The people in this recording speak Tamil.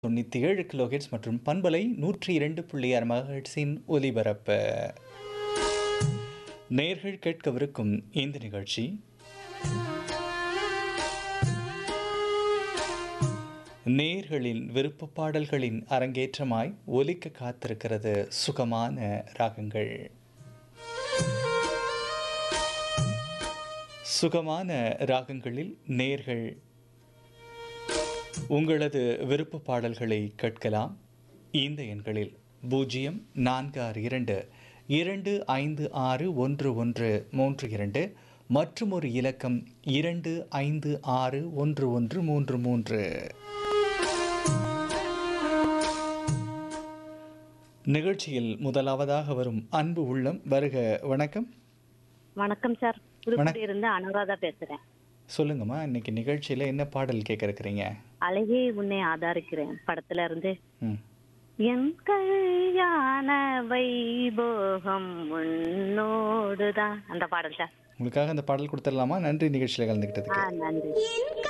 தொண்ணூற்றி ஏழு கிலோஹெட்ஸ் மற்றும் பண்பலை நூற்றி இரண்டு புள்ளி ஆறு மெகாஹெட்ஸின் ஒலிபரப்பு நேர்கள் கேட்கவிருக்கும் இந்த நிகழ்ச்சி நேர்களின் விருப்ப பாடல்களின் அரங்கேற்றமாய் ஒலிக்க காத்திருக்கிறது சுகமான ராகங்கள் சுகமான ராகங்களில் நேர்கள் உங்களது விருப்ப பாடல்களை கேட்கலாம் இந்த எண்களில் பூஜ்ஜியம் நான்கு ஆறு இரண்டு இரண்டு ஐந்து ஆறு ஒன்று ஒன்று மூன்று இரண்டு மற்றும் ஒரு இலக்கம் இரண்டு ஐந்து ஆறு ஒன்று ஒன்று மூன்று மூன்று நிகழ்ச்சியில் முதலாவதாக வரும் அன்பு உள்ளம் வருக வணக்கம் வணக்கம் சார் புதுக்குடி இருந்து அனுராதா பேசுறேன் சொல்லுங்கம்மா இன்னைக்கு நிகழ்ச்சியில் என்ன பாடல் கேட்க இருக்கிறீங்க அழகே உன்னை ஆதரிக்கிறேன் படத்துல இருந்து ம் என் கல்யாண வைபோகம் உன்னோடுதான் அந்த பாடல் சார் உங்களுக்காக அந்த பாடல் கொடுத்துடலாமா நன்றி நிகழ்ச்சியில் கலந்துக்கிட்டதுக்கு ஆ நன்றி